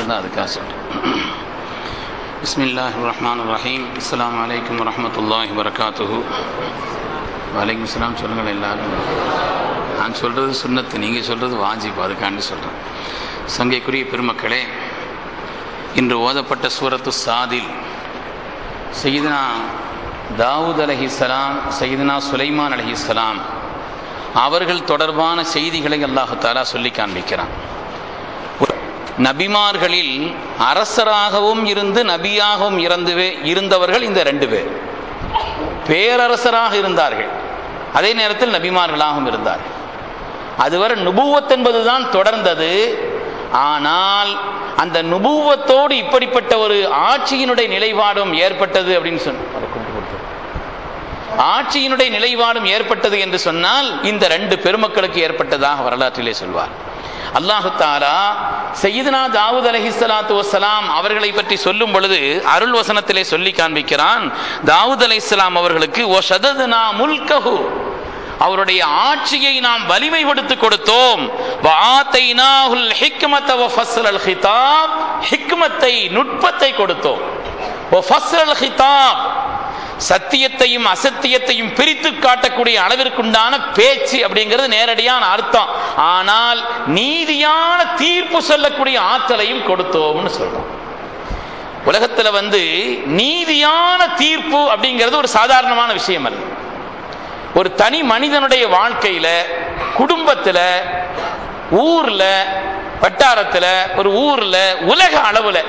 தான் அதுக்காக சொல்கிறேன் பிஸ்மில்லாஹ் ரஹ்மான் ரஹீம் அஸ்லாம் வலைக்கம் வரமத்துல்லாஹி வரகாத்துஹு வலைக்கம் இஸ்லாம் சொல்லுங்கள் எல்லாரும் நான் சொல்கிறது சுண்ணத்து நீங்கள் சொல்கிறது வாஜிப் அதுக்காண்டி சொல்கிறேன் சங்கைக்குரிய பெருமக்களே இன்று ஓதப்பட்ட சூரத்து சாதில் செய்தனா தாவூத் அலஹிஸ்லாம் செய்தனா சுலைமான் அலஹிஸ்லாம் அவர்கள் தொடர்பான செய்திகளை அல்லாஹு தாலா சொல்லி காண்பிக்கிறான் நபிமார்களில் அரசராகவும் இருந்து நபியாகவும் இறந்துவே இருந்தவர்கள் இந்த ரெண்டு பேர் பேரரசராக இருந்தார்கள் அதே நேரத்தில் நபிமார்களாகவும் இருந்தார்கள் அதுவரை நுபுவத் என்பதுதான் தொடர்ந்தது ஆனால் அந்த நுபுவத்தோடு இப்படிப்பட்ட ஒரு ஆட்சியினுடைய நிலைப்பாடும் ஏற்பட்டது அப்படின்னு சொன்ன ஆட்சியினுடைய நிலைப்பாடும் ஏற்பட்டது என்று சொன்னால் இந்த ரெண்டு பெருமக்களுக்கு ஏற்பட்டதாக வரலாற்றிலே சொல்வார் அல்லாஹு தாலா சையீதுனா தாவூத் அலஹி சலாத்து வசலாம் அவர்களை பற்றி சொல்லும் பொழுது அருள் வசனத்திலே சொல்லி காண்பிக்கிறான் தாவூத் அலி இஸ்லாம் அவர்களுக்கு ஓ ஷததுனா முல்கஹு அவருடைய ஆட்சியை நாம் வலிமைப்படுத்தி கொடுத்தோம் ஹிக்மத்தை நுட்பத்தை கொடுத்தோம் சத்தியத்தையும் அசத்தியத்தையும் பிரித்து காட்டக்கூடிய அளவிற்குண்டான பேச்சு அப்படிங்கிறது நேரடியான அர்த்தம் ஆனால் நீதியான தீர்ப்பு சொல்லக்கூடிய ஆற்றலையும் கொடுத்தோம்னு சொல்றோம் உலகத்துல வந்து நீதியான தீர்ப்பு அப்படிங்கிறது ஒரு சாதாரணமான விஷயம் அல்ல ஒரு தனி மனிதனுடைய வாழ்க்கையில குடும்பத்துல ஊர்ல வட்டாரத்துல ஒரு ஊர்ல உலக அளவுல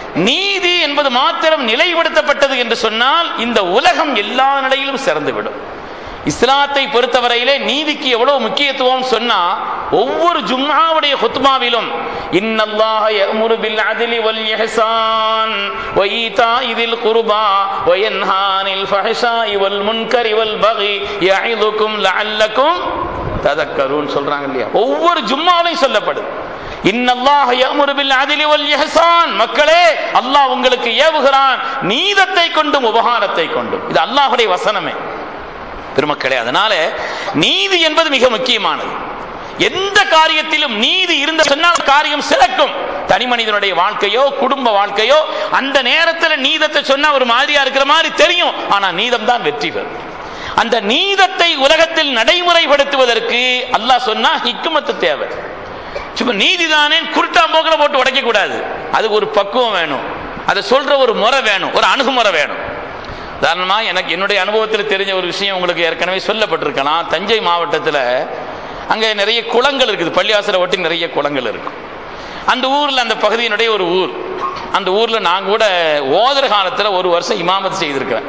நீதி என்பது மாத்திரம் நிலைப்படுத்தப்பட்டது என்று சொன்னால் இந்த உலகம் எல்லா நிலையிலும் சிறந்துவிடும் இஸ்லாத்தை பொறுத்தவரையிலே நீதிக்கு எவ்வளவு முக்கியத்துவம் சொன்னா ஒவ்வொரு ஜும்மாவுடைய ஹுத்மாவிலும் இன்னல்லாஹ யஅமுரு பில் அத்லி வல் இஹ்சான் வ ஈதாஇதில் குர்பா வ யன்ஹானில் ஃபஹ்ஷாஇ வல் முன்கரி வல் பகி யஇதுக்கும் லஅல்லக்கும் ததக்கரூன் சொல்றாங்க இல்லையா ஒவ்வொரு ஜும்மாவிலையும் சொல்லப்படுது இன்னல்லாஹ யஅமுரு பில் அத்லி வல் இஹ்சான் மக்களே அல்லாஹ் உங்களுக்கு ஏவுகிறான் நீதத்தை கொண்டும் உபகாரத்தை கொண்டும் இது அல்லாஹ்வுடைய வசனமே பெருமக்களே அதனால நீதி என்பது மிக முக்கியமானது எந்த காரியத்திலும் நீதி இருந்த சொன்னால் காரியம் சிறக்கும் தனி மனிதனுடைய வாழ்க்கையோ குடும்ப வாழ்க்கையோ அந்த நேரத்தில் நீதத்தை சொன்னா ஒரு மாதிரியா இருக்கிற மாதிரி தெரியும் ஆனா நீதம் தான் வெற்றி பெறும் அந்த நீதத்தை உலகத்தில் நடைமுறைப்படுத்துவதற்கு அல்லாஹ் சொன்னா ஹிக்குமத்து தேவை சும்மா நீதி தானே குருட்டா போக்கில் போட்டு உடைக்க கூடாது அதுக்கு ஒரு பக்குவம் வேணும் அதை சொல்ற ஒரு முறை வேணும் ஒரு அணுகுமுறை வேணும் உதாரணமா எனக்கு என்னுடைய அனுபவத்தில் தெரிஞ்ச ஒரு விஷயம் உங்களுக்கு ஏற்கனவே சொல்லப்பட்டிருக்கலாம் தஞ்சை மாவட்டத்தில் அங்கே நிறைய குளங்கள் இருக்குது பள்ளிவாசலை ஒட்டி நிறைய குளங்கள் இருக்கும் அந்த ஊரில் அந்த பகுதியினுடைய ஒரு ஊர் அந்த ஊரில் நான் கூட ஓதர காலத்தில் ஒரு வருஷம் இமாமத் செய்திருக்கிறேன்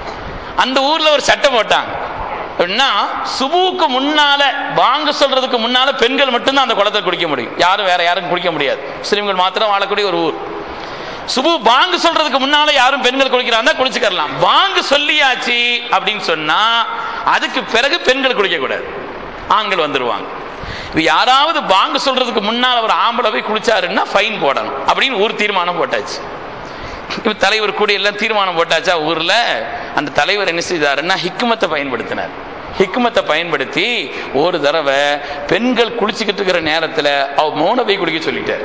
அந்த ஊரில் ஒரு சட்டம் போட்டாங்க அப்படின்னா சுபுக்கு முன்னால வாங்க சொல்றதுக்கு முன்னால பெண்கள் மட்டும்தான் அந்த குளத்தை குடிக்க முடியும் யாரும் வேற யாரும் குடிக்க முடியாது முஸ்லீம்கள் மாத்திரம் வாழக்கூடிய ஒரு ஊர் சுபு பாங்கு சொல்றதுக்கு முன்னால யாரும் பெண்கள் குளிக்கிறாங்க குளிச்சுக்கலாம் பாங்கு சொல்லியாச்சு அப்படின்னு சொன்னா அதுக்கு பிறகு பெண்கள் குளிக்க கூடாது ஆண்கள் வந்துருவாங்க இது யாராவது பாங்கு சொல்றதுக்கு முன்னால் அவர் ஆம்பளை போய் குளிச்சாருன்னா ஃபைன் போடணும் அப்படின்னு ஊர் தீர்மானம் போட்டாச்சு இப்ப தலைவர் கூட எல்லாம் தீர்மானம் போட்டாச்சா ஊர்ல அந்த தலைவர் என்ன செய்தாருன்னா ஹிக்குமத்தை பயன்படுத்தினார் ஹிக்குமத்தை பயன்படுத்தி ஒரு தடவை பெண்கள் குளிச்சுக்கிட்டு இருக்கிற நேரத்தில் அவ மௌன போய் குளிக்க சொல்லிட்டார்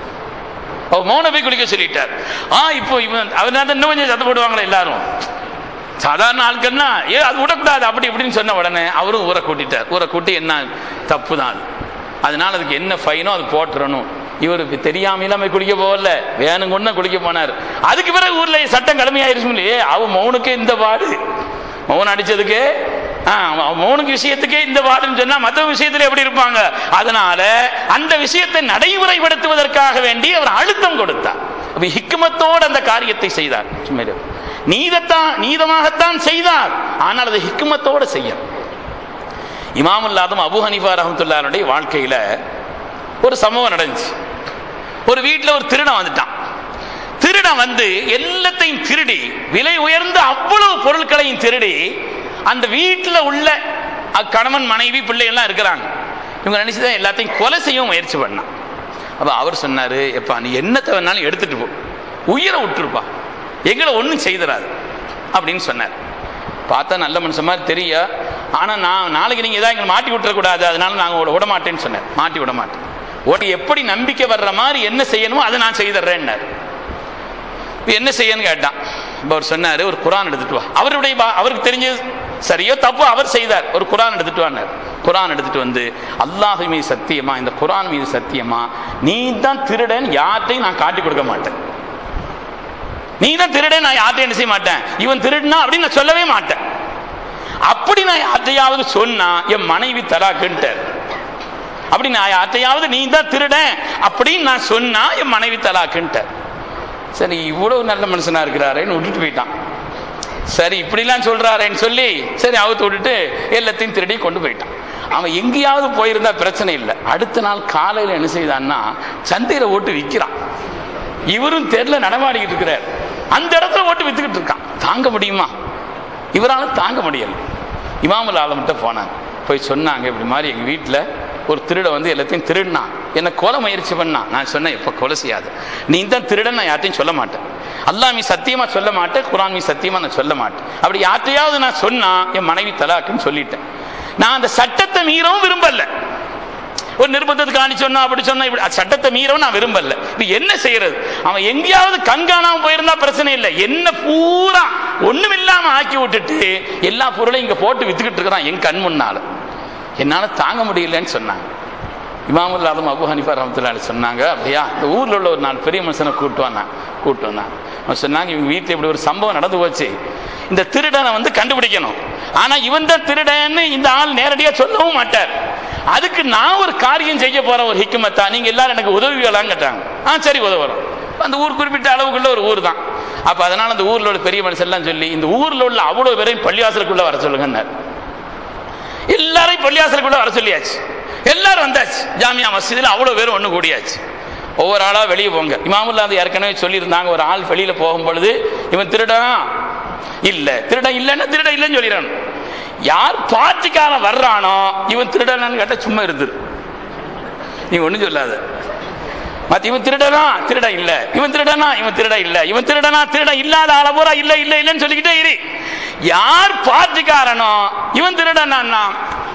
அவர் மௌன போய் குளிக்க சொல்லிட்டார் ஆ இப்போ இவன் அவனால இன்னும் கொஞ்சம் சத்தம் போடுவாங்களே எல்லாரும் சாதாரண ஆட்கள்னா ஏ அது விடக்கூடாது அப்படி இப்படின்னு சொன்ன உடனே அவரும் ஊரை கூட்டிட்டார் ஊரை கூட்டி என்ன தப்பு தான் அதனால அதுக்கு என்ன ஃபைனோ அது போட்டுறணும் இவருக்கு தெரியாம இல்லாம குளிக்க போகல வேணும் கொண்டு குளிக்க போனார் அதுக்கு பிறகு ஊர்ல சட்டம் கடுமையாயிருச்சு இல்லையே அவ மௌனுக்கு இந்த பாடு மௌன் அடிச்சதுக்கு மௌனுக்கு விஷயத்துக்கே இந்த பாடுன்னு சொன்னா மற்ற விஷயத்துல எப்படி இருப்பாங்க அதனால அந்த விஷயத்தை நடைமுறைப்படுத்துவதற்காக வேண்டி அவர் அழுத்தம் கொடுத்தார் ஹிக்குமத்தோடு அந்த காரியத்தை செய்தார் நீதத்தான் நீதமாகத்தான் செய்தார் ஆனால் அது ஹிக்குமத்தோடு செய்ய இமாமுல்லாதும் அபு ஹனிஃபா ரஹமத்துல்லாருடைய வாழ்க்கையில ஒரு சம்பவம் நடந்துச்சு ஒரு வீட்டில் ஒரு திருடன் வந்துட்டான் திருடன் வந்து எல்லாத்தையும் திருடி விலை உயர்ந்த அவ்வளவு பொருட்களையும் திருடி அந்த வீட்டில் உள்ள கணவன் மனைவி பிள்ளைகள்லாம் இருக்கிறாங்க இவங்க நினைச்சுதான் எல்லாத்தையும் கொலை செய்ய முயற்சி பண்ணான் அப்ப அவர் சொன்னாரு எப்பா நீ என்னத்தை வேணாலும் எடுத்துட்டு போ உயிரை விட்டுருப்பா எங்களை ஒன்றும் செய்திடாது அப்படின்னு சொன்னார் பார்த்தா நல்ல மனுஷன் மாதிரி தெரிய ஆனா நான் நாளைக்கு நீங்க ஏதாவது எங்களை மாட்டி விட்டுறக்கூடாது அதனால நாங்கள் விட மாட்டேன்னு சொன்னேன் மாட்டி விட மாட்டேன் உனக்கு எப்படி நம்பிக்கை வர்ற மாதிரி என்ன செய்யணுமோ அதை நான் செய்தர்றேன்னாரு இப்ப என்ன செய்யன்னு கேட்டான் இப்ப அவர் சொன்னாரு ஒரு குரான் எடுத்துட்டு வா அவருடைய பா- அவருக்கு தெரிஞ்சது சரியோ தப்போ அவர் செய்தார் ஒரு குரான் எடுத்துட்டு வான்னார் குரான் எடுத்துட்டு வந்து அல்லாஹ் மீது சத்தியமா இந்த குரான் மீது சத்தியமா நீ தான் திருடன் யார்ட்டையும் நான் காட்டி கொடுக்க மாட்டேன் நீ தான் திருடன் நான் யார்ட்டையும் என்ன செய்ய மாட்டேன் இவன் திருடுனா அப்படின்னு நான் சொல்லவே மாட்டேன் அப்படி நான் யார்ட்டையாவது சொன்னா என் மனைவி தலாக்குன்ட்டார் அப்படி நான் யார்ட்டையாவது நீ தான் திருடன் அப்படின்னு நான் சொன்னா என் மனைவி தலாக்குன்ட்டார் சரி இவ்வளவு நல்ல மனுஷனா இருக்கிறாரேன்னு விட்டுட்டு போயிட்டான் சரி இப்படிலாம் சொல்றாரேன்னு சொல்லி சரி அவுத்து விட்டுட்டு எல்லாத்தையும் திருடி கொண்டு போயிட்டான் அவன் எங்கேயாவது போயிருந்தா பிரச்சனை இல்லை அடுத்த நாள் காலையில என்ன செய்தான்னா சந்தையில ஓட்டு விற்கிறான் இவரும் தெருல நடமாடிக்கிட்டு இருக்கிறார் அந்த இடத்துல ஓட்டு வித்துக்கிட்டு இருக்கான் தாங்க முடியுமா இவரால தாங்க முடியல இமாமுல் ஆலம்கிட்ட போனாங்க போய் சொன்னாங்க இப்படி மாதிரி எங்க வீட்டுல ஒரு திருட வந்து எல்லாத்தையும் திருடினான் என்ன கொலை முயற்சி பண்ணான் நான் சொன்னேன் எப்ப கொலை செய்யாது நீ தான் திருடன் நான் யார்ட்டையும் சொல்ல மாட்டேன் அல்லாஹ் மீ சத்தியமா சொல்ல மாட்டேன் குரான் மீ சத்தியமா நான் சொல்ல மாட்டேன் அப்படி யார்ட்டையாவது நான் சொன்னா என் மனைவி தலாக்குன்னு சொல்லிட்டேன் நான் அந்த சட்டத்தை மீறவும் விரும்பல ஒரு நிர்பந்தத்துக்கு ஆணி சொன்னா அப்படி சொன்னா இப்படி அது சட்டத்தை மீறவும் நான் விரும்பல இப்ப என்ன செய்யறது அவன் எங்கேயாவது கண்காணாம போயிருந்தா பிரச்சனை இல்லை என்ன பூரா ஒண்ணும் இல்லாம ஆக்கி விட்டுட்டு எல்லா பொருளையும் இங்க போட்டு வித்துக்கிட்டு இருக்கிறான் என் கண் முன்னால என்னால தாங்க முடியலன்னு சொன்னாங்க இமாமுல் ஆலம் அபு ஹனிஃபா ரஹமத்துல்லாஹி சொன்னாங்க அப்படியா இந்த ஊர்ல உள்ள ஒரு நாலு பெரிய மனுஷனை கூட்டு வந்தான் கூட்டு வந்தான் அவன் சொன்னாங்க இவங்க வீட்டுல இப்படி ஒரு சம்பவம் நடந்து போச்சு இந்த திருடனை வந்து கண்டுபிடிக்கணும் ஆனா இவன் தான் திருடன்னு இந்த ஆள் நேரடியா சொல்லவும் மாட்டார் அதுக்கு நான் ஒரு காரியம் செய்ய போறேன் ஒரு ஹிக்குமத்தா நீங்க எல்லாரும் எனக்கு உதவிகளான்னு கேட்டாங்க ஆ சரி உதவுறோம் அந்த ஊர் குறிப்பிட்ட அளவுக்குள்ள ஒரு ஊர் தான் அப்ப அதனால அந்த ஊர்ல உள்ள பெரிய மனுஷன் எல்லாம் சொல்லி இந்த ஊர்ல உள்ள அவ்வளவு பேரையும் பள்ளிவாசலுக்குள்ள வர சொல்லுங்கன்னாரு எல்லாரையும் பள்ளியாசலுக்குள்ள வர சொல்லியாச்சு எல்லாரும் வந்தாச்சு ஜாமியா மஸ்ஜிதில் அவ்வளவு பேரும் ஒண்ணு கூடியாச்சு ஒவ்வொரு ஆளா வெளியே போங்க இமாமுல்லா அது ஏற்கனவே சொல்லியிருந்தாங்க ஒரு ஆள் வெளியில போகும் பொழுது இவன் திருடனா இல்ல திருடன் இல்லைன்னா திருடன் இல்லைன்னு சொல்லிடணும் யார் பார்ட்டிக்காரன் வர்றானோ இவன் திருடனான்னு கேட்டா சும்மா இருந்துரு நீ ஒண்ணும் சொல்லாத மத்த இவன் திருடனா திருட இல்ல இவன் திருடனா இவன் திருட இல்ல இவன் திருடனா திருட இல்லாத ஆள பூரா இல்ல இல்ல இல்லன்னு சொல்லிக்கிட்டே இரு யார் பார்ட்டிக்காரனோ இவன் திருடனா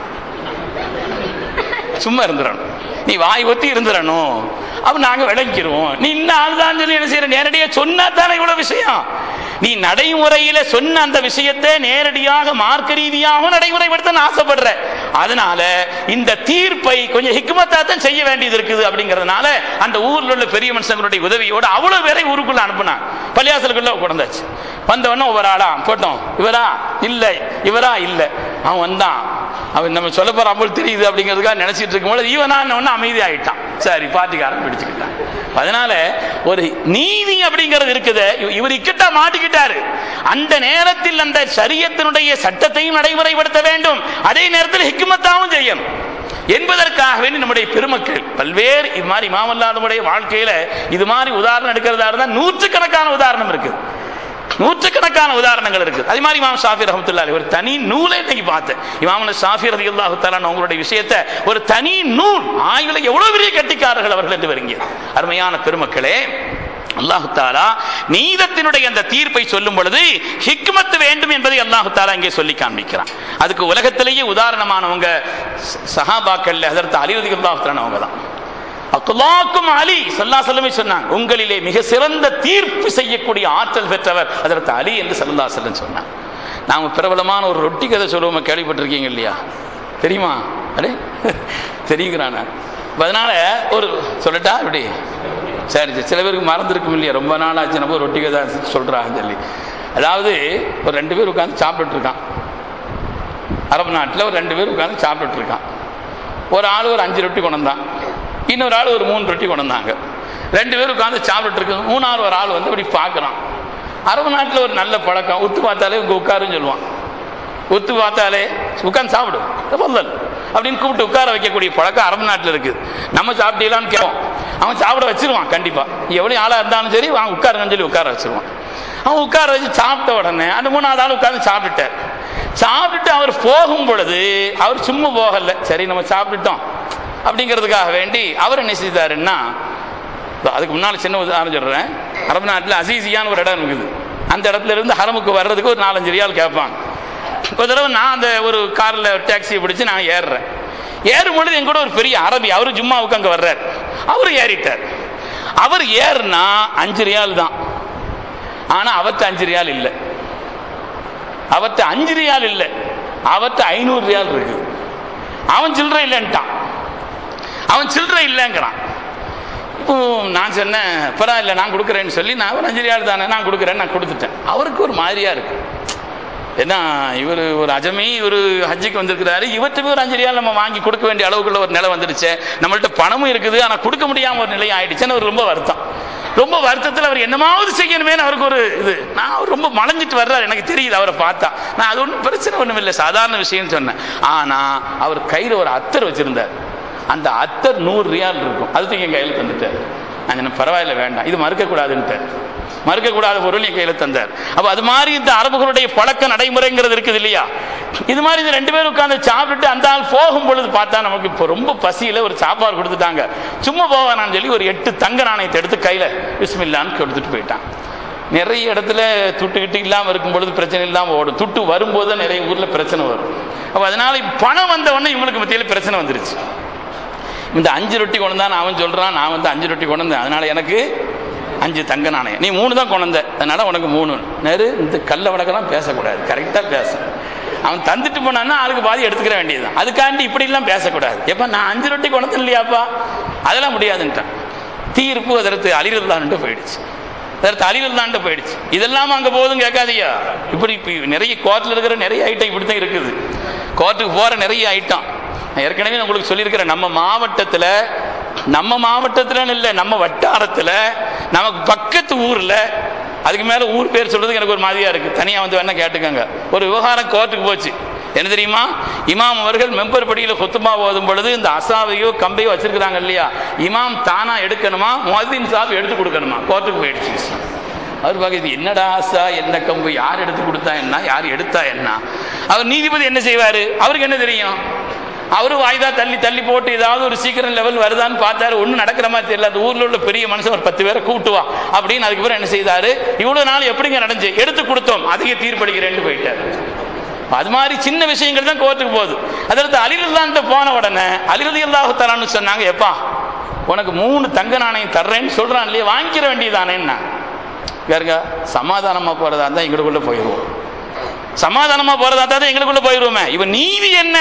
சும்மா இருந்துடணும் நீ வாய் ஒத்தி இருந்துடணும் அப்ப நாங்க விளங்கிடுவோம் நீ இன்னும் ஆள்தான் சொல்லி என்ன செய்யற நேரடியா சொன்னா தானே இவ்வளவு விஷயம் நீ நடைமுறையில சொன்ன அந்த விஷயத்தை நேரடியாக மார்க்க ரீதியாக நடைமுறைப்படுத்த ஆசைப்படுற அதனால இந்த தீர்ப்பை கொஞ்சம் ஹிக்மத்தா தான் செய்ய வேண்டியது இருக்குது அப்படிங்கறதுனால அந்த ஊர்ல உள்ள பெரிய மனுஷங்களுடைய உதவியோட அவ்வளவு பேரை ஊருக்குள்ள அனுப்புனாங்க பள்ளியாசலுக்குள்ள கொண்டாச்சு வந்தவொடனே ஒவ்வொரு ஆளா போட்டோம் இவரா இல்ல இவரா இல்ல அவன் வந்தான் அவன் நம்ம சொல்ல போற அம்பல் தெரியுது அப்படிங்கிறதுக்காக நினைச்சிட்டு இருக்கும்போது இவனான ஒண்ணு அமைதி ஆயிட்டான் சரி பாட்டிக்காரன் பிடிச்சுக்கிட்டான் அதனால ஒரு நீதி அப்படிங்கிறது இருக்குது இவ- இவர் இக்கிட்ட மாட்டிக்கிட்டாரு அந்த நேரத்தில் அந்த சரியத்தினுடைய சட்டத்தையும் நடைமுறைப்படுத்த வேண்டும் அதே நேரத்தில் ஹிக்மத்தாவும் செய்யணும் என்பதற்காக வேண்டி நம்முடைய பெருமக்கள் பல்வேறு இது மாதிரி இமாமல்லாதமுடைய வாழ்க்கையில இது மாதிரி உதாரணம் எடுக்கிறதா இருந்தா நூற்றுக்கணக்கான உதாரணம் இருக்குது நூற்றுக்கணக்கான உதாரணங்கள் இருக்கு அதே மாதிரி இமாம் ஷாஃபி ரஹமத்துல்லாஹி ஒரு தனி நூலை இன்னைக்கு பார்த்தேன் இமாம் ஷாஃபி ரலியல்லாஹு தஆலா உங்களுடைய விஷயத்தை ஒரு தனி நூல் ஆய்வுல எவ்வளவு பெரிய கட்டிக்காரர்கள் அவர்கள் என்று வருங்க அருமையான பெருமக்களே அல்லாஹு தாலா நீதத்தினுடைய அந்த தீர்ப்பை சொல்லும் பொழுது ஹிக்மத் வேண்டும் என்பதை அல்லாஹு தாலா இங்கே சொல்லி காண்பிக்கிறான் அதுக்கு உலகத்திலேயே உதாரணமானவங்க ச- சஹாபாக்கள்ல ஹதரத் அலி ரலியல்லாஹு தஆலா அவங்க தான் அக்குலாக்கும் அலி சல்லா செல்லமே சொன்னாங்க உங்களிலே மிக சிறந்த தீர்ப்பு செய்யக்கூடிய ஆற்றல் பெற்றவர் அதற்கு அலி என்று சல்லா செல்லம் சொன்னாங்க நாம பிரபலமான ஒரு ரொட்டி கதை சொல்லுவோம் கேள்விப்பட்டிருக்கீங்க இல்லையா தெரியுமா அடே தெரியுங்கிறான அதனால ஒரு சொல்லட்டா இப்படி சரி சரி சில பேருக்கு மறந்துருக்கும் இல்லையா ரொம்ப நாள் ஆச்சு நம்ம ரொட்டி கதை சொல்றாங்கன்னு சொல்லி அதாவது ஒரு ரெண்டு பேர் உட்காந்து சாப்பிட்டுட்டு இருக்கான் அரபு நாட்டில் ஒரு ரெண்டு பேர் உட்காந்து சாப்பிட்டுட்டு இருக்கான் ஒரு ஆள் ஒரு அஞ்சு ரொட்டி கொண்டு வந்தான் இன்னொரு ஆள் ஒரு மூணு ரொட்டி கொண்டு வந்தாங்க ரெண்டு பேரும் உட்காந்து சாப்பிட்டுட்டு இருக்கு மூணாவது ஒரு ஆள் வந்து இப்படி பார்க்குறான் அரபு நாட்டில் ஒரு நல்ல பழக்கம் உத்து பார்த்தாலே இங்கே உட்காருன்னு சொல்லுவான் உத்து பார்த்தாலே உட்காந்து சாப்பிடு தஃபல்லல் அப்படின்னு கூப்பிட்டு உட்கார வைக்கக்கூடிய பழக்கம் அரபு நாட்டில் இருக்குது நம்ம சாப்பிட்டீங்களான்னு கேட்போம் அவன் சாப்பிட வச்சிருவான் கண்டிப்பா எவ்வளவு ஆளா இருந்தாலும் சரி அவன் உட்காருங்கன்னு சொல்லி உட்கார வச்சிருவான் அவன் உட்கார வச்சு சாப்பிட்ட உடனே அந்த மூணாவது ஆள் உட்கார்ந்து சாப்பிட்டுட்டார் சாப்பிட்டுட்டு அவர் போகும் பொழுது அவர் சும்மா போகல சரி நம்ம சாப்பிட்டுட்டோம் அப்படிங்கிறதுக்காக வேண்டி அவர் என்ன செய்தாருன்னா இதோ அதுக்கு முன்னால் சின்ன உதாரணம் சொல்றேன் அரபு நாட்டில் அசீசியான்னு ஒரு இடம் இருக்குது அந்த இடத்துல இருந்து ஹரமுக்கு வர்றதுக்கு ஒரு நாலஞ்சு ரியால் கேட்பாங்க ஒரு தடவை நான் அந்த ஒரு காரில் டாக்ஸியை பிடிச்சு நான் ஏறுறேன் ஏறும் பொழுது என் கூட ஒரு பெரிய அரபி அவரு ஜும்மாவுக்கு அங்கே வர்றார் அவர் ஏறிட்டார் அவர் ஏறுனா அஞ்சு ரியால் தான் ஆனா அவர்கிட்ட அஞ்சு ரியால் இல்லை அவர்கிட்ட அஞ்சு ரியால் இல்லை அவர்கிட்ட ஐநூறு ரியால் இருக்கு அவன் சில்லறை இல்லைன்ட்டான் அவன் சில்லறை இல்லைங்கிறான் இப்போ நான் சொன்னேன் பரவாயில்ல நான் கொடுக்குறேன்னு சொல்லி நான் ஒரு அஞ்சு ரியால் தானே நான் கொடுக்குறேன்னு நான் கொடுத்துட்டேன் அவருக்கு ஒரு மாதிரியா இருக்கு ஏன்னா இவர் ஒரு அஜமி இவர் ஹஜ்ஜிக்கு வந்திருக்கிறாரு இவர்கிட்ட போய் ஒரு அஞ்சு ரியால் நம்ம வாங்கி கொடுக்க வேண்டிய அளவுக்குள்ள ஒரு நிலை வந்துடுச்சு நம்மள்ட்ட பணமும் இருக்குது ஆனால் கொடுக்க முடியாம ஒரு நிலை ஆயிடுச்சுன்னு அவர் ரொம்ப வருத்தம் ரொம்ப வருத்தத்தில் அவர் என்னமாவது செய்யணுமேனு அவருக்கு ஒரு இது நான் அவர் ரொம்ப மலைஞ்சிட்டு வர்றாரு எனக்கு தெரியுது அவரை பார்த்தா நான் அது ஒன்றும் பிரச்சனை ஒன்றும் இல்லை சாதாரண விஷயம்னு சொன்னேன் ஆனா அவர் கையில் ஒரு அத்தர் வச்சிருந்தார் அந்த அத்தர் நூறு ரியால் இருக்கும் அது தூக்கி என் கையில் தந்துட்டார் நான் சொன்னேன் பரவாயில்ல வேண்டாம் இது மறுக்கக்கூடாதுன்ட்டு மறுக்கக்கூடாத பொருள் என் கையில் தந்தார் அப்ப அது மாதிரி இந்த அரபுகளுடைய பழக்க நடைமுறைங்கிறது இருக்குது இல்லையா இது மாதிரி இந்த ரெண்டு பேரும் உட்கார்ந்து சாப்பிட்டுட்டு அந்த ஆள் போகும் பொழுது பார்த்தா நமக்கு இப்போ ரொம்ப பசியில ஒரு சாப்பாடு கொடுத்துட்டாங்க சும்மா போவானான்னு சொல்லி ஒரு எட்டு தங்க நாணயத்தை எடுத்து கையில விஸ்மில்லான்னு கொடுத்துட்டு போயிட்டான் நிறைய இடத்துல துட்டு கிட்டு இல்லாமல் இருக்கும் பொழுது பிரச்சனை இல்லாமல் ஓடும் துட்டு வரும்போது தான் நிறைய ஊர்ல பிரச்சனை வரும் அப்போ அதனால பணம் வந்த உடனே இவங்களுக்கு மத்தியில் பிரச்சனை வந்துருச்சு இந்த அஞ்சு ரொட்டி கொண்டு தான் அவன் சொல்றான் நான் வந்து அஞ்சு ரொட்டி கொண்டு வந்தேன் அதனால எனக்கு அஞ்சு தங்க நாணயம் நீ மூணு தான் கொண்டு வந்த அதனால உனக்கு மூணு நேரு இந்த கல்ல வழக்கெல்லாம் பேசக்கூடாது கரெக்டாக பேச அவன் தந்துட்டு போனான்னா அதுக்கு பாதி எடுத்துக்கிற வேண்டியதுதான் அதுக்காண்டி இப்படிலாம் பேசக்கூடாது எப்ப நான் அஞ்சு ரொட்டி கொண்டு வந்தேன் இல்லையாப்பா அதெல்லாம் முடியாதுன்ட்டான் தீர்ப்பு அதற்கு அழிவுதான்ட்டு போயிடுச்சு அதற்கு அழிவுதான்ட்டு போயிடுச்சு இதெல்லாம் அங்கே போதும் கேட்காதியா இப்படி இப்படி நிறைய கோர்ட்டில் இருக்கிற நிறைய ஐட்டம் இப்படி தான் இருக்குது கோர்ட்டுக்கு போகிற நிறைய ஐட்டம் நான் ஏற்கனவே நான் உங்களுக்கு சொல்லியிருக்கிறேன் நம்ம மாவட்டத்தில் நம்ம மாவட்டத்தில் இல்லை நம்ம வட்டாரத்தில் நமக்கு பக்கத்து ஊரில் அதுக்கு மேலே ஊர் பேர் சொல்றதுக்கு எனக்கு ஒரு மாதிரியா இருக்கு தனியாக வந்து வேணா கேட்டுக்கோங்க ஒரு விவகாரம் கோர்ட்டுக்கு போச்சு என்ன தெரியுமா இமாம் அவர்கள் மெம்பர் படியில் கொத்துமா ஓதும் பொழுது இந்த அசாவையோ கம்பையோ வச்சிருக்கிறாங்க இல்லையா இமாம் தானா எடுக்கணுமா மொஹின் சாப் எடுத்து கொடுக்கணுமா கோர்ட்டுக்கு போயிடுச்சு அவர் பார்க்க என்னடா ஆசா என்ன கம்பு யார் எடுத்து கொடுத்தா என்ன யார் எடுத்தா என்ன அவர் நீதிபதி என்ன செய்வாரு அவருக்கு என்ன தெரியும் அவரு வாய்தா தள்ளி தள்ளி போட்டு ஏதாவது ஒரு சீக்கிரம் லெவல் வருதான்னு பார்த்தாரு ஒன்றும் நடக்கிற மாதிரி தெரியல அந்த ஊர்ல உள்ள பெரிய மனுஷன் ஒரு பத்து பேரை கூட்டுவா அப்படின்னு அதுக்கப்புறம் என்ன செய்தாரு இவ்வளவு நாள் எப்படிங்க நடந்துச்சு எடுத்து கொடுத்தோம் அதிக தீர்ப்பளிக்கிறேன்னு போயிட்டாரு அது மாதிரி சின்ன விஷயங்கள் தான் கோர்ட்டுக்கு போகுது அதற்கு அலிரல்லான்ட்டு போன உடனே அலிரதி அல்லாஹு சொன்னாங்க எப்பா உனக்கு மூணு தங்க நாணயம் தர்றேன்னு சொல்றான் இல்லையா வாங்கிக்கிற வேண்டியதானேன்னா வேறுங்க சமாதானமா போறதா இருந்தா எங்களுக்குள்ள போயிடுவோம் சமாதானமா போறதா தான் எங்களுக்குள்ள போயிடுவோமே இவன் நீதி என்ன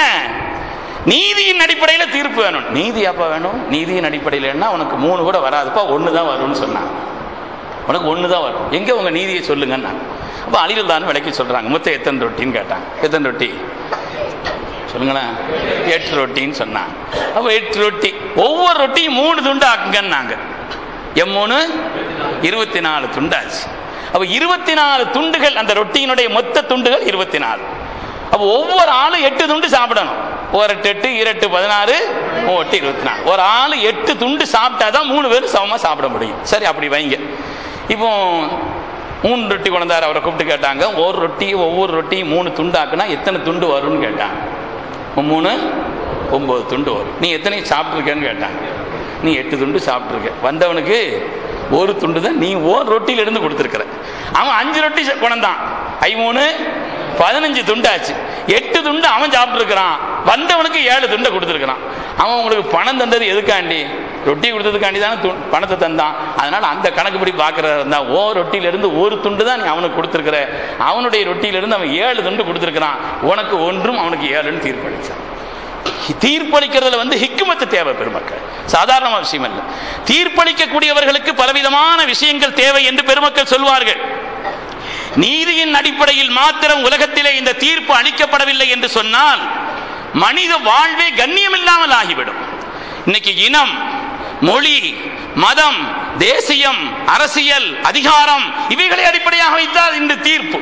நீதியின் அடிப்படையில் தீர்ப்பு வேணும் நீதி அப்பா வேணும் நீதியின் அடிப்படையில் என்ன உனக்கு மூணு கூட வராதுப்பா ஒன்று தான் வரும்னு சொன்னாங்க உனக்கு ஒன்று தான் வரும் எங்கே உங்கள் நீதியை சொல்லுங்கன்னு அப்போ அழிவில் தான் விலைக்கு சொல்கிறாங்க மொத்தம் எத்தனை ரொட்டின்னு கேட்டாங்க எத்தனை ரொட்டி சொல்லுங்களேன் எட்டு ரொட்டின்னு சொன்னாங்க அப்போ எட்டு ரொட்டி ஒவ்வொரு ரொட்டியும் மூணு துண்டு ஆக்குங்கன்னாங்க எம் மூணு இருபத்தி நாலு துண்டாச்சு அப்போ இருபத்தி நாலு துண்டுகள் அந்த ரொட்டியினுடைய மொத்த துண்டுகள் இருபத்தி நாலு அப்போ ஒவ்வொரு ஆளும் எட்டு துண்டு சாப்பிடணும் ஒரு எட்டு எட்டு இரட்டு பதினாறு மூட்டு இருபத்தி நாலு ஒரு ஆள் எட்டு துண்டு சாப்பிட்டா தான் மூணு பேரும் சமமாக சாப்பிட முடியும் சரி அப்படி வைங்க இப்போ மூணு ரொட்டி கொண்டாரு அவரை கூப்பிட்டு கேட்டாங்க ஒரு ரொட்டி ஒவ்வொரு ரொட்டியும் மூணு துண்டாக்குனா எத்தனை துண்டு வரும்னு கேட்டாங்க மூணு ஒன்பது துண்டு வரும் நீ எத்தனை சாப்பிட்ருக்கேன்னு கேட்டாங்க நீ எட்டு துண்டு சாப்பிட்ருக்க வந்தவனுக்கு ஒரு துண்டு தான் நீ ஓர் ரொட்டியில இருந்து கொடுத்துருக்கிற அவன் அஞ்சு ரொட்டி கொண்டான் ஐ மூணு பதினஞ்சு துண்டாச்சு எட்டு துண்டு அவன் சாப்பிட்டுருக்கிறான் வந்தவனுக்கு ஏழு துண்டை கொடுத்துருக்கிறான் அவன் உங்களுக்கு பணம் தந்தது எதுக்காண்டி ரொட்டி கொடுத்ததுக்காண்டி தானே பணத்தை தந்தான் அதனால அந்த கணக்குப்படி பார்க்கறதா இருந்தா ஓ ரொட்டியிலிருந்து ஒரு துண்டு தான் நீ அவனுக்கு கொடுத்துருக்கிற அவனுடைய ரொட்டியிலிருந்து அவன் ஏழு துண்டு கொடுத்துருக்கிறான் உனக்கு ஒன்றும் அவனுக்கு ஏழுன்னு தீர்ப்பளிச்சான் தீர்ப்பளிக்கிறதுல வந்து ஹிக்குமத்து தேவை பெருமக்கள் சாதாரண விஷயம் அல்ல தீர்ப்பளிக்கக்கூடியவர்களுக்கு பலவிதமான விஷயங்கள் தேவை என்று பெருமக்கள் சொல்வார்கள் நீதியின் அடிப்படையில் மாத்திரம் உலகத்திலே இந்த தீர்ப்பு அளிக்கப்படவில்லை என்று சொன்னால் மனித வாழ்வே கண்ணியமில்லாமல் ஆகிவிடும் இன்னைக்கு இனம் மொழி மதம் தேசியம் அரசியல் அதிகாரம் இவைகளை அடிப்படையாக வைத்தால் இந்த தீர்ப்பு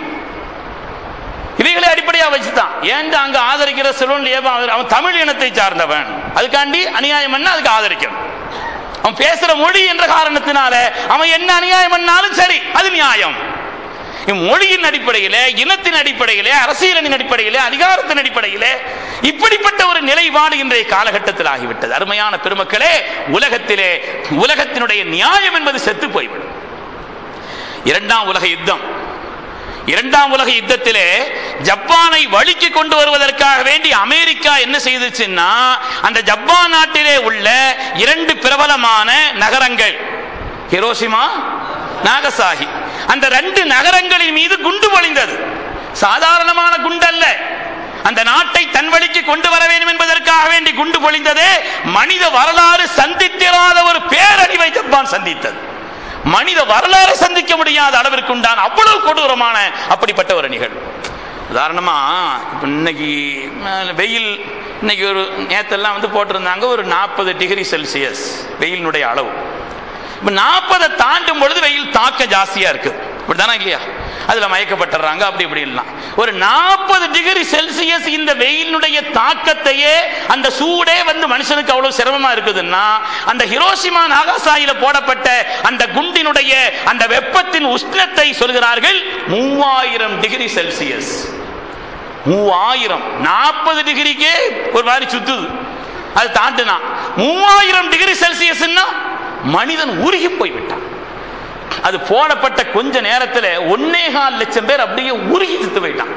இவைகளை அடிப்படையாக வச்சுதான் ஏன் அங்க ஆதரிக்கிற சிறுவன் அவன் தமிழ் இனத்தை சார்ந்தவன் அதுக்காண்டி அநியாயம் பண்ண அதுக்கு ஆதரிக்கணும் அவன் பேசுற மொழி என்ற காரணத்தினால அவன் என்ன அநியாயம் பண்ணாலும் சரி அது நியாயம் மொழியின் அடிப்படையிலே இனத்தின் அடிப்படையிலே அரசியலின் அடிப்படையிலே அதிகாரத்தின் அடிப்படையிலே இப்படிப்பட்ட ஒரு நிலைப்பாடு இன்றைய காலகட்டத்தில் ஆகிவிட்டது அருமையான பெருமக்களே உலகத்திலே உலகத்தினுடைய நியாயம் என்பது செத்து போய்விடும் இரண்டாம் உலக யுத்தம் இரண்டாம் உலக யுத்தத்திலே ஜப்பானை வழிக்கு கொண்டு வருவதற்காக வேண்டி அமெரிக்கா என்ன செய்துச்சுன்னா அந்த ஜப்பான் நாட்டிலே உள்ள இரண்டு பிரபலமான நகரங்கள் ஹிரோஷிமா நாகசாகி அந்த ரெண்டு நகரங்களின் மீது குண்டு பொழிந்தது சாதாரணமான குண்டு அல்ல அந்த நாட்டை தன் வழிக்கு கொண்டு வர வேண்டும் என்பதற்காக வேண்டி குண்டு பொழிந்ததே மனித வரலாறு சந்தித்திராத ஒரு பேரழிவை ஜப்பான் சந்தித்தது மனித வரலாறு சந்திக்க முடியாத அளவிற்கு உண்டான அவ்வளவு கொடூரமான அப்படிப்பட்ட ஒரு நிகழ்வு உதாரணமா இப்ப இன்னைக்கு அஹ், வெயில் இன்னைக்கு ஒரு நேத்தெல்லாம் வந்து போட்டிருந்தாங்க ஒரு நாற்பது டிகிரி செல்சியஸ் வெயிலினுடைய அளவு இப்ப நாற்பதை தாண்டும் பொழுது வெயில் தாக்கம் ஜாஸ்தியா இருக்கு இப்படிதானா இல்லையா அதுல மயக்கப்பட்டுறாங்க அப்படி இப்படி எல்லாம் ஒரு நாற்பது டிகிரி செல்சியஸ் இந்த வெயிலினுடைய தாக்கத்தையே அந்த சூடே வந்து மனுஷனுக்கு அவ்வளவு சிரமமா இருக்குதுன்னா அந்த ஹிரோஷிமா நாகாசாயில போடப்பட்ட அந்த குண்டினுடைய அந்த வெப்பத்தின் உஷ்ணத்தை சொல்கிறார்கள் மூவாயிரம் டிகிரி செல்சியஸ் மூவாயிரம் நாற்பது டிகிரிக்கே ஒரு மாதிரி சுத்துது அது தாண்டுனா மூவாயிரம் டிகிரி செல்சியஸ்னா மனிதன் உருகி போய்விட்டான் அது போடப்பட்ட கொஞ்ச நேரத்தில் ஒன்னேகால் லட்சம் பேர் அப்படியே உருகி செத்து போயிட்டான்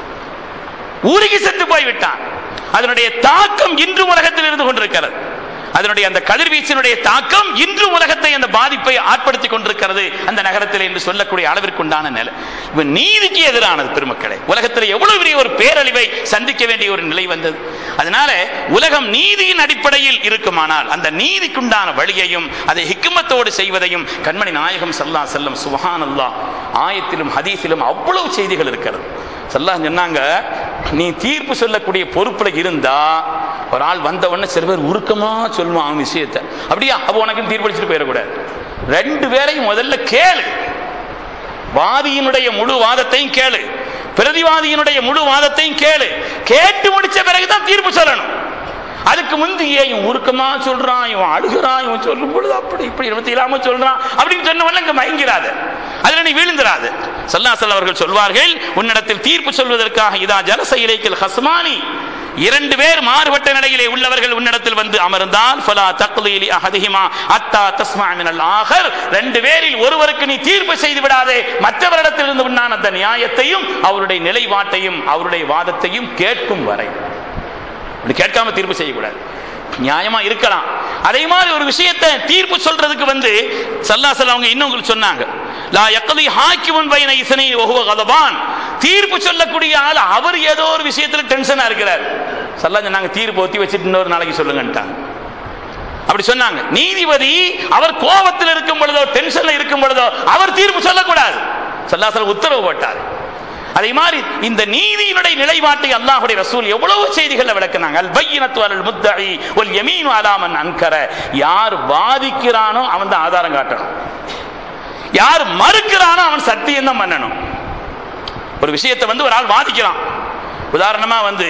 உருகி செத்து போய்விட்டான் அதனுடைய தாக்கம் இன்று உலகத்தில் இருந்து கொண்டிருக்கிறது அதனுடைய அந்த கதிர்வீச்சினுடைய தாக்கம் இன்று உலகத்தை அந்த பாதிப்பை ஆட்படுத்தி கொண்டிருக்கிறது அந்த நகரத்தில் என்று சொல்லக்கூடிய அளவிற்கு உண்டான நிலை இப்ப நீதிக்கு எதிரானது பெருமக்களே உலகத்தில் எவ்வளவு பெரிய ஒரு பேரழிவை சந்திக்க வேண்டிய ஒரு நிலை வந்தது அதனால உலகம் நீதியின் அடிப்படையில் இருக்குமானால் அந்த நீதிக்குண்டான வழியையும் அதை ஹிக்குமத்தோடு செய்வதையும் கண்மணி நாயகம் சல்லா செல்லம் சுபஹான் அல்லாஹ் ஆயத்திலும் ஹதீஸிலும் அவ்வளவு செய்திகள் இருக்கிறது சல்லா சொன்னாங்க நீ தீர்ப்பு சொல்லக்கூடிய பொறுப்புல இருந்தா ஒரு ஆள் வந்த உடனே சில பேர் உருக்கமா சொல்லுவான் அவன் விஷயத்தை அப்படியா அப்ப உனக்கு தீர்ப்பளிச்சுட்டு போயிடக்கூடாது ரெண்டு பேரையும் முதல்ல கேளு வாதியினுடைய முழு வாதத்தையும் கேளு பிரதிவாதியினுடைய முழு வாதத்தையும் கேளு கேட்டு முடிச்ச பிறகுதான் தீர்ப்பு சொல்லணும் அதுக்கு முந்தி ஏன் இவன் உருக்கமா சொல்றான் இவன் அழுகிறான் இவன் சொல்லும் பொழுது அப்படி இப்படி இருபத்தி இல்லாம சொல்றான் அப்படின்னு சொன்னவன இங்க மயங்கிறாத அதுல நீ விழுந்துராது சல்லாசல் அவர்கள் சொல்வார்கள் உன்னிடத்தில் தீர்ப்பு சொல்வதற்காக இதா ஜலச இலைக்கல் ஹஸ்மானி இரண்டு பேர் மாறுபட்ட நிலையிலே உள்ளவர்கள் உன்னிடத்தில் வந்து அமர்ந்தால் ஃபலா தக்லீலி அஹதிஹிமா அத்தா தஸ்மா மினல் ஆகர் ரெண்டு பேரில் ஒருவருக்கு நீ தீர்ப்பு செய்து விடாதே மற்றவரிடத்தில் இருந்து உண்டான அந்த நியாயத்தையும் அவருடைய நிலைப்பாட்டையும் அவருடைய வாதத்தையும் கேட்கும் வரை அப்படி கேட்காம தீர்ப்பு செய்யக்கூடாது நியாயமா இருக்கலாம் அதே மாதிரி ஒரு விஷயத்தை தீர்ப்பு சொல்றதுக்கு வந்து சல்லாசல் அவங்க இன்னும் உங்களுக்கு சொன்னாங்க லா யக்கதி ஹாக்கிமுன் பைன இசனை ஒஹுவ கதபான் தீர்ப்பு சொல்லக்கூடிய ஆள் அவர் ஏதோ ஒரு விஷயத்துல டென்ஷனா இருக்கிறார் சல்லா சொன்னாங்க தீர்ப்பு ஒத்தி வச்சுட்டு இன்னொரு நாளைக்கு சொல்லுங்கன்ட்டாங்க அப்படி சொன்னாங்க நீதிபதி அவர் கோபத்தில் இருக்கும் பொழுதோ டென்ஷன்ல இருக்கும் பொழுதோ அவர் தீர்ப்பு சொல்லக்கூடாது சல்லாசல் உத்தரவு போட்டார் அதே மாதிரி இந்த நீதியினுடைய நிலைப்பாட்டை அல்லாஹுடைய ரசூல் எவ்வளவு செய்திகளை விளக்குனாங்க அல் பையினத்து அல் முத்தகி ஒல் யமீனு அலாமன் அன்கர யார் வாதிக்கிறானோ அவன் தான் ஆதாரம் காட்டணும் யார் மறுக்கிறானோ அவன் சத்தியம் தான் பண்ணணும் ஒரு விஷயத்தை வந்து ஒரு ஆள் வாதிக்கிறான் உதாரணமா வந்து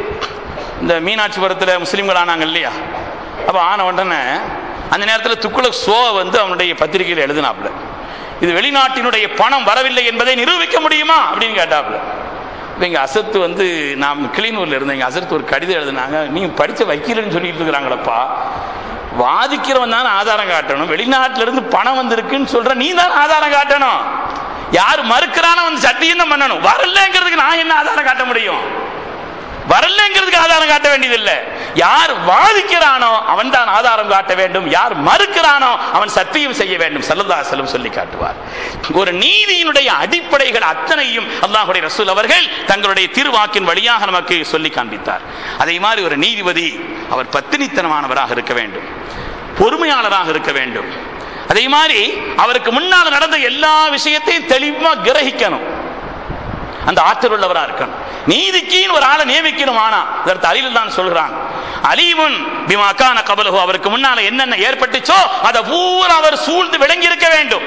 இந்த மீனாட்சிபுரத்தில் முஸ்லீம்கள் ஆனாங்க இல்லையா அப்போ ஆன உடனே அந்த நேரத்தில் துக்குளக் சோ வந்து அவனுடைய பத்திரிகையில் எழுதினாப்புல இது வெளிநாட்டினுடைய பணம் வரவில்லை என்பதை நிரூபிக்க முடியுமா அப்படின்னு கேட்டாப்புல இப்போ எங்கள் அசத்து வந்து நான் கிளீனூரில் இருந்தேன் எங்கள் அசத்து ஒரு கடிதம் எழுதினாங்க நீங்கள் படித்த வக்கீலன்னு சொல்லிட்டு இருக்கிறாங்களப்பா வாதிக்கிறவன் தான் ஆதாரம் காட்டணும் வெளிநாட்டில இருந்து பணம் வந்திருக்குன்னு சொல்ற நீ தான் ஆதாரம் காட்டணும் யார் மறுக்கிறானோ வந்து சத்தியம் தான் பண்ணணும் வரலங்கிறதுக்கு நான் என்ன ஆதாரம் காட்ட முடியும் வரலங்கிறதுக்கு ஆதாரம் காட்ட வேண்டியதில்லை யார் வாதிக்கிறானோ அவன் தான் ஆதாரம் காட்ட வேண்டும் யார் மறுக்கிறானோ அவன் சத்தியம் செய்ய வேண்டும் சல்லல்லா செல்லம் சொல்லி காட்டுவார் ஒரு நீதியினுடைய அடிப்படைகள் அத்தனையும் அல்லாஹுடைய ரசூல் அவர்கள் தங்களுடைய திருவாக்கின் வழியாக நமக்கு சொல்லி காண்பித்தார் அதே மாதிரி ஒரு நீதிபதி அவர் பத்தினித்தனமானவராக இருக்க வேண்டும் பொறுமையாளராக இருக்க வேண்டும் அதே மாதிரி அவருக்கு முன்னால் நடந்த எல்லா விஷயத்தையும் தெளிவா கிரகிக்கணும் அந்த ஆற்றல் உள்ளவரா இருக்கணும் நீதிக்குன்னு ஒரு ஆளை நியமிக்கணும் ஆனா இதற்கு அலில் தான் சொல்கிறாங்க அலீமுன் பிமாக்கான கபலகு அவருக்கு முன்னால என்னென்ன ஏற்பட்டுச்சோ அதை பூரா அவர் சூழ்ந்து விளங்கி இருக்க வேண்டும்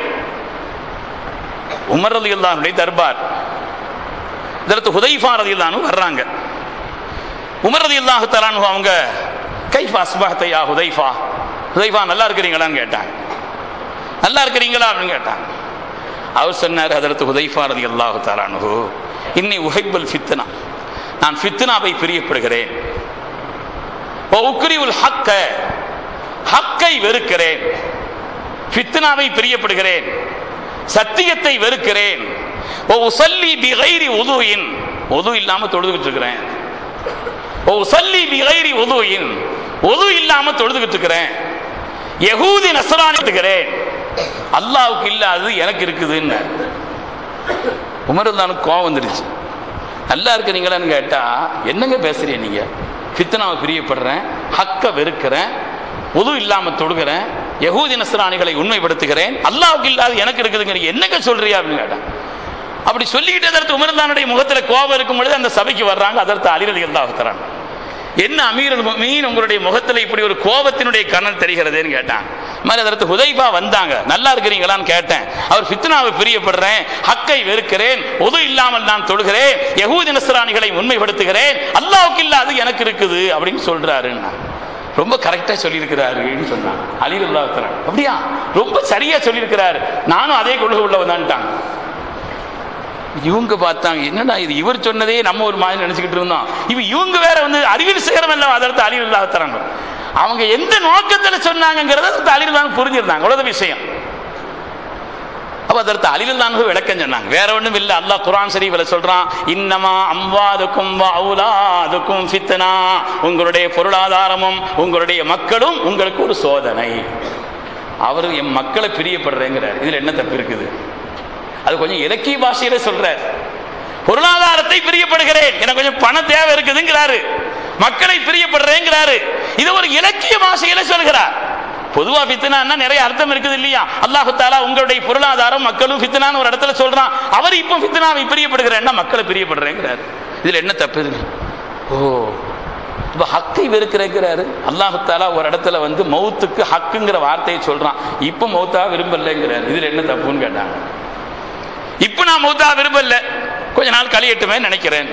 உமர் ரலி அல்லாஹுடைய தர்பார் இதற்கு ஹுதைஃபா ரலி அல்லானு வர்றாங்க உமர் ரலி அல்லாஹு தலானு அவங்க கைஃபா அஸ்பஹத்தையா ஹுதைஃபா ஹுதைஃபா நல்லா இருக்கிறீங்களான்னு கேட்டாங்க நல்லா இருக்கிறீங்களா அப்படின்னு கேட்டாங்க அவர் சொன்னார் அதற்கு ஹுதைஃபா ரதி அல்லாஹு தாலானு இன்னி உஹைபுல் ஃபித்னா நான் ஃபித்னாவை பிரியப்படுகிறேன் உக்ரிவுல் ஹக்க ஹக்கை வெறுக்கிறேன் ஃபித்னாவை பிரியப்படுகிறேன் சத்தியத்தை வெறுக்கிறேன் ஓ உசல்லி பிகைரி உதுவின் உது இல்லாம தொழுதுகிட்டு இருக்கிறேன் ஓ உசல்லி பிகைரி உதுவின் உது இல்லாம தொழுதுகிட்டு இருக்கிறேன் யகூதி நசரானி இருக்கிறேன் அல்லாவுக்கு இல்லாதது எனக்கு இருக்குதுன்னு உமர்தானுக்கு கோவம் வந்துருச்சு நல்லா இருக்கிறீங்களான்னு கேட்டா என்னங்க பேசுறீங்க நீங்க ஃபித்னாவை பிரியப்படுறேன் ஹக்க வெறுக்கிறேன் உது இல்லாம தொடுகிறேன் யகூதி நஸ்ரானிகளை உண்மைப்படுத்துகிறேன் அல்லாவுக்கு இல்லாத எனக்கு இருக்குதுங்க நீங்க என்னங்க சொல்றியா அப்படின்னு கேட்டான் அப்படி சொல்லிக்கிட்டு அதற்கு உமர்தானுடைய முகத்துல கோபம் இருக்கும் பொழுது அந்த சபைக்கு வர்றாங்க அதற்கு அலிரதி அல்லாஹ் என்ன அமீர் மீன் உங்களுடைய முகத்துல இப்படி ஒரு கோபத்தினுடைய கண்ணல் தெரிகிறதுன்னு கேட்டான் மாதிரி அதற்கு ஹுதைபா வந்தாங்க நல்லா இருக்கிறீங்களான்னு கேட்டேன் அவர் ஃபித்னாவை பிரியப்படுறேன் ஹக்கை வெறுக்கிறேன் உது இல்லாமல் நான் தொழுகிறேன் யகூதி நஸ்ரானிகளை உண்மைப்படுத்துகிறேன் அல்லாவுக்கு இல்லாது எனக்கு இருக்குது அப்படின்னு சொல்றாருன்னா ரொம்ப கரெக்டா சொல்லியிருக்கிறாருன்னு சொன்னாங்க அலிகுல்லா அப்படியா ரொம்ப சரியா சொல்லியிருக்கிறாரு நானும் அதே கொள்கை உள்ள வந்தான்ட்டாங்க இவங்க பார்த்தாங்க என்னடா இது இவர் சொன்னதே நம்ம ஒரு மாதிரி நினைச்சுக்கிட்டு இருந்தோம் இவ இவங்க வேற வந்து அறிவியல் சேரம் இல்ல அதற்கு அறிவு இல்லாத தராங்க அவங்க எந்த நோக்கத்துல சொன்னாங்கிறத அதற்கு அறிவு தான் புரிஞ்சிருந்தாங்க அவ்வளவு விஷயம் அப்ப அதற்கு அழிவில் தான் விளக்கம் சொன்னாங்க வேற ஒண்ணும் இல்ல அல்லாஹ் குரான் ஷரீஃபில் சொல்றான் இன்னமா அம்வாதுக்கும் அவுலாதுக்கும் ஃபித்னா உங்களுடைய பொருளாதாரமும் உங்களுடைய மக்களும் உங்களுக்கு ஒரு சோதனை அவர் என் மக்களை பிரியப்படுறேங்கிறார் இதுல என்ன தப்பு இருக்குது அது கொஞ்சம் இலக்கிய பாஷையில சொல்றார் பொருளாதாரத்தை பிரியப்படுகிறேன் எனக்கு கொஞ்சம் பண தேவை இருக்குதுங்கிறாரு மக்களை பிரியப்படுறேங்கிறாரு இது ஒரு இலக்கிய பாஷையில சொல்கிறார் பொதுவா ஃபித்னான்னா நிறைய அர்த்தம் இருக்குது இல்லையா அல்லாஹு தாலா உங்களுடைய பொருளாதாரம் மக்களும் ஃபித்னான்னு ஒரு இடத்துல சொல்றான் அவர் இப்போ ஃபித்னாவை பிரியப்படுகிறேன்னா மக்களை பிரியப்படுறேங்கிறாரு இதுல என்ன தப்பு இருக்கு ஓ இப்போ ஹக்கை வெறுக்கிறேங்கிறாரு அல்லாஹு தாலா ஒரு இடத்துல வந்து மௌத்துக்கு ஹக்குங்கிற வார்த்தையை சொல்றான் இப்போ மௌத்தா விரும்பலைங்கிறாரு இதுல என்ன தப்புன்னு கேட்டாங்க இப்ப நான் மௌத்தா விரும்பல கொஞ்ச நாள் கழியட்டுமே நினைக்கிறேன்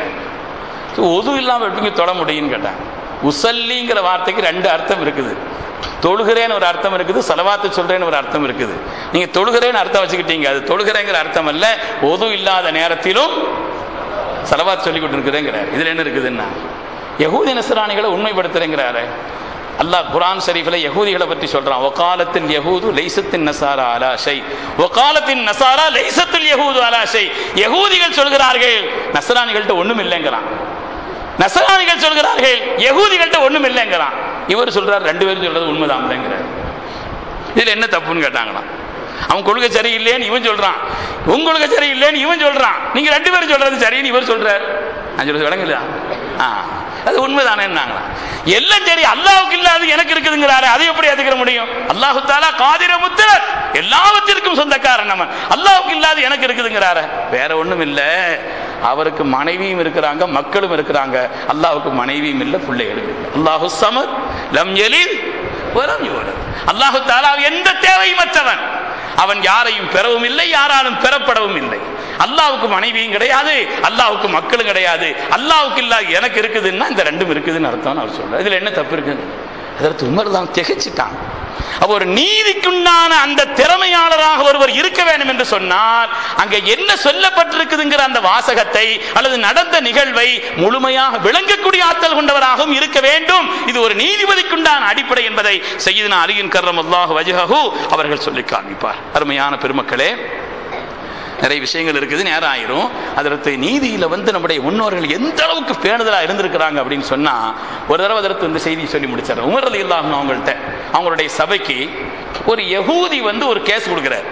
ஒது இல்லாம எப்படிங்க தொட முடியும்னு கேட்டாங்க உசல்லிங்கிற வார்த்தைக்கு ரெண்டு அர்த்தம் இருக்குது தொழுகிறேன்னு ஒரு அர்த்தம் இருக்குது செலவாத்து சொல்றேன்னு ஒரு அர்த்தம் இருக்குது நீங்க தொழுகிறேன்னு அர்த்தம் வச்சுக்கிட்டீங்க அது தொழுகிறேங்கிற அர்த்தம் அல்ல ஒது இல்லாத நேரத்திலும் செலவாத்து சொல்லி கொண்டிருக்கிறேங்கிறார் இதுல என்ன இருக்குதுன்னா யகூதி நசராணிகளை உண்மைப்படுத்துறேங்கிறாரு அல்லாஹ் குரான் ஷரீஃபில் யகூதிகளை பற்றி சொல்றான் ஒகாலத்தின் யகூது லைசத்தின் நசாரா அலாஷை ஒகாலத்தின் நசாரா லைசத்தில் யகூது அலாஷை யகூதிகள் சொல்கிறார்கள் நசராணிகள்ட்ட ஒண்ணும் இல்லைங்கிறான் நசராணிகள் சொல்கிறார்கள் யகூதிகள்ட்ட ஒண்ணும் இல்லைங்கிறான் இவர் சொல்றார் ரெண்டு பேரும் சொல்றது உண்மைதான் இல்லைங்கிறார் இதுல என்ன தப்புன்னு கேட்டாங்களாம் அவன் கொள்கை சரியில்லைன்னு இவன் சொல்றான் உங்க கொள்கை சரியில்லைன்னு இவன் சொல்றான் நீங்க ரெண்டு பேரும் சொல்றது சரின்னு இவர் சொல்றாரு நான் சொல்றது விளங்கல ஆ அது உண்மைதானே எல்லாம் சரி அல்லாவுக்கு இல்லாது எனக்கு இருக்குதுங்கிறாரு அதை எப்படி ஏத்துக்கிற முடியும் அல்லாஹு தாலா காதிர முத்தர் எல்லாவற்றிற்கும் சொந்தக்காரன் நம்ம அல்லாவுக்கு இல்லாது எனக்கு இருக்குதுங்கிறாரு வேற ஒண்ணும் இல்ல அவருக்கு மனைவியும் இருக்கிறாங்க மக்களும் இருக்கிறாங்க அல்லாவுக்கு மனைவியும் இல்லை பிள்ளைகளும் இல்லை அல்லாஹு சமத் லம் எலில் வரம் அல்லாஹு தாலா எந்த தேவையும் மற்றவன் அவன் யாரையும் பெறவும் இல்லை யாராலும் பெறப்படவும் இல்லை அல்லாவுக்கு மனைவியும் கிடையாது அல்லாவுக்கு மக்களும் கிடையாது அல்லாவுக்கு இல்லா எனக்கு இருக்குதுன்னா இந்த ரெண்டும் இருக்குதுன்னு அர்த்தம் அவர் சொல்றார் இதுல என்ன தப்பு இருக்குது அதற்கு உமர் தான் திகைச்சிட்டான் அப்ப ஒரு நீதிக்குண்டான அந்த திறமையாளராக ஒருவர் இருக்க வேண்டும் என்று சொன்னால் அங்க என்ன சொல்லப்பட்டிருக்குதுங்கிற அந்த வாசகத்தை அல்லது நடந்த நிகழ்வை முழுமையாக விளங்கக்கூடிய ஆற்றல் கொண்டவராகவும் இருக்க வேண்டும் இது ஒரு நீதிபதிக்குண்டான அடிப்படை என்பதை செய்தின அலியின் கர்ரம் அல்லாஹ் வஜஹு அவர்கள் சொல்லி காண்பிப்பார் அருமையான பெருமக்களே நிறைய விஷயங்கள் இருக்குது நேரம் ஆயிரும் அதற்கு நீதியில வந்து நம்முடைய முன்னோர்கள் எந்த அளவுக்கு பேணுதலா இருந்திருக்கிறாங்க அப்படின்னு சொன்னா ஒரு தடவை அதற்கு இந்த செய்தி சொல்லி முடிச்சார் உமர்றது இல்லாம அவங்கள்ட்ட அவங்களுடைய சபைக்கு ஒரு யகூதி வந்து ஒரு கேஸ் கொடுக்கிறார்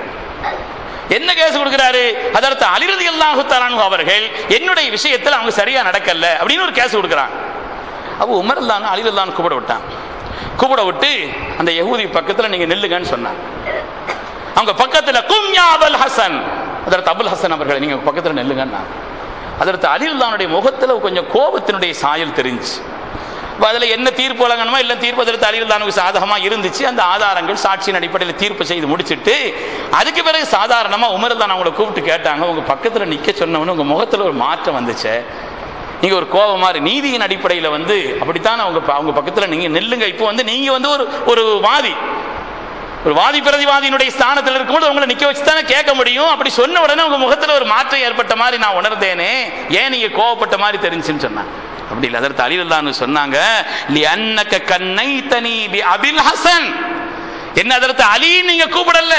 என்ன கேஸ் கொடுக்கிறாரு அதற்கு அலிரதி அல்லாஹு தரானு அவர்கள் என்னுடைய விஷயத்தில் அவங்க சரியா நடக்கல அப்படின்னு ஒரு கேஸ் கொடுக்குறாங்க அப்போ உமர் இல்லாம அலிரல்லான்னு கூப்பிட விட்டான் கூப்பிட விட்டு அந்த யகூதி பக்கத்துல நீங்க நெல்லுங்கன்னு சொன்னாங்க அவங்க பக்கத்துல கும்யா அபுல் ஹசன் அதற்கு அபுல் ஹசன் அவர்களை நீங்க பக்கத்துல நெல்லுங்கன்னா அதற்கு அலில்லானுடைய முகத்துல கொஞ்சம் கோபத்தினுடைய சாயல் தெரிஞ்சு அதில் என்ன தீர்ப்பு வழங்கணுமோ இல்லை தீர்ப்பு அதற்கு அலில்லானுக்கு சாதகமாக இருந்துச்சு அந்த ஆதாரங்கள் சாட்சியின் அடிப்படையில் தீர்ப்பு செய்து முடிச்சுட்டு அதுக்கு பிறகு சாதாரணமாக உமர்தான் அவங்கள கூப்பிட்டு கேட்டாங்க உங்க பக்கத்தில் நிற்க சொன்னவனு உங்க முகத்தில் ஒரு மாற்றம் வந்துச்சு நீங்க ஒரு கோபம் மாதிரி நீதியின் அடிப்படையில் வந்து அப்படித்தான் அவங்க அவங்க பக்கத்தில் நீங்க நெல்லுங்க இப்போ வந்து நீங்க வந்து ஒரு ஒரு வாதி ஒரு வாதி பிரதிவாதியினுடைய ஸ்தானத்தில் இருக்கும்போது உங்களை நிக்க வச்சு தானே கேட்க முடியும் அப்படி சொன்ன உடனே உங்க முகத்துல ஒரு மாற்றம் ஏற்பட்ட மாதிரி நான் உணர்ந்தேனே ஏன் நீங்க கோவப்பட்ட மாதிரி தெரிஞ்சுன்னு சொன்னாங்க அப்படி இல்லை அதற்கு அலிவல்லான்னு சொன்னாங்க லி அன்னக்க கண்ணை தனி பி அபில் ஹசன் என்ன அதற்கு அலி நீங்க கூப்பிடல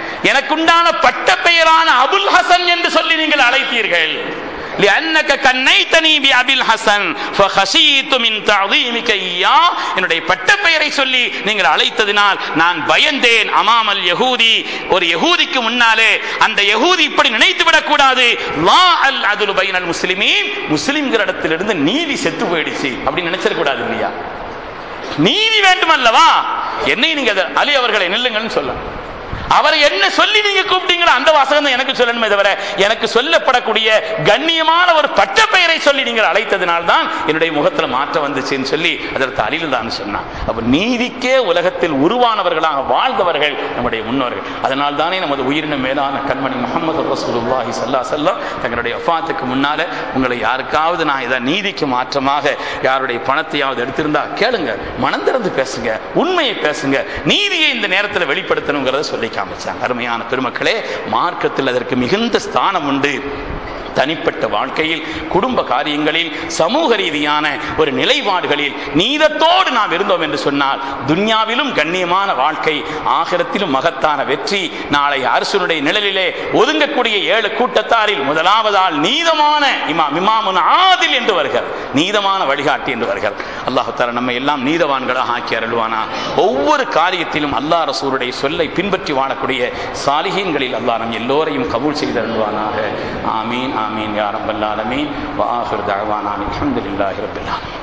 எனக்குண்டான பட்ட பெயரான அபுல் ஹசன் என்று சொல்லி நீங்கள் அழைத்தீர்கள் لأنك كنيتني بأبي الحسن فخشيت من تعظيمك إياه என்னுடைய பட்ட பெயரை சொல்லி நீங்கள் அழைத்ததினால் நான் பயந்தேன் அமாமல் யகூதி ஒரு யகூதிக்கு முன்னாலே அந்த யகூதி இப்படி நினைத்து விடக் கூடாது லா அல் அதுல் பைனல் முஸ்லிமீன் முஸ்லிம்கிற இடத்திலிருந்து நீதி செத்து போயிடுச்சு அப்படின்னு நினைச்சிட கூடாது இல்லையா நீதி வேண்டும் அல்லவா என்னை நீங்க அதை- அலி அவர்களை நில்லுங்கன்னு சொல்ல அவரை என்ன சொல்லி நீங்க கூப்பிட்டீங்களோ அந்த வாசகம் தான் எனக்கு சொல்லணுமே தவிர எனக்கு சொல்லப்படக்கூடிய கண்ணியமான ஒரு பட்ட பெயரை சொல்லி நீங்கள் அழைத்ததினால் தான் என்னுடைய முகத்துல மாற்றம் வந்துச்சுன்னு சொல்லி அதற்கு அலில் தான் சொன்னான் அப்ப நீதிக்கே உலகத்தில் உருவானவர்களாக வாழ்ந்தவர்கள் நம்முடைய முன்னோர்கள் அதனால் தானே நமது உயிரின மேலான கண்மணி முகமது ரசூலுல்லாஹி ஸல்லல்லாஹு அலைஹி வஸல்லம் தங்களுடைய வஃபாத்துக்கு முன்னால உங்களை யாருக்காவது நான் இதை நீதிக்கு மாற்றமாக யாருடைய பணத்தையாவது எடுத்திருந்தா கேளுங்க மனம் திறந்து பேசுங்க உண்மையை பேசுங்க நீதியை இந்த நேரத்தில் வெளிப்படுத்தணுங்கிறத சொல்லி காமிச்சாங்க அருமையான பெருமக்களே மார்க்கத்தில் அதற்கு மிகுந்த ஸ்தானம் உண்டு தனிப்பட்ட வாழ்க்கையில் குடும்ப காரியங்களில் சமூக ரீதியான ஒரு நிலைப்பாடுகளில் நீதத்தோடு நாம் இருந்தோம் என்று சொன்னால் துன்யாவிலும் கண்ணியமான வாழ்க்கை ஆகிரத்திலும் மகத்தான வெற்றி நாளை அரசனுடைய நிழலிலே ஒதுங்கக்கூடிய ஏழு கூட்டத்தாரில் முதலாவதால் நீதமான இமாம் இமாமுன் ஆதில் என்று வருகிறார் நீதமான வழிகாட்டி என்று வருகிறார் அல்லாஹு தஆலா நம்மை எல்லாம் நீதவான்களாக ஆக்கி அருள்வானா ஒவ்வொரு காரியத்திலும் அல்லாஹ் ரசூலுடைய சொல்லை பின்பற்றி வாழக்கூடிய சாலிஹீன்களில் அல்லாஹ் நம் எல்லோரையும் கபூல் செய்து அருள்வானாக ஆமீன் ஆமீன் யா ரப்பல் ஆலமீன் வ ஆஹிர் தஅவானா அல்ஹம்துலில்லாஹி ரப்பில் ஆலமீன்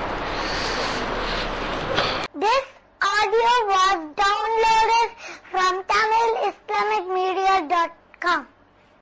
This audio was downloaded from TamilIslamicMedia.com.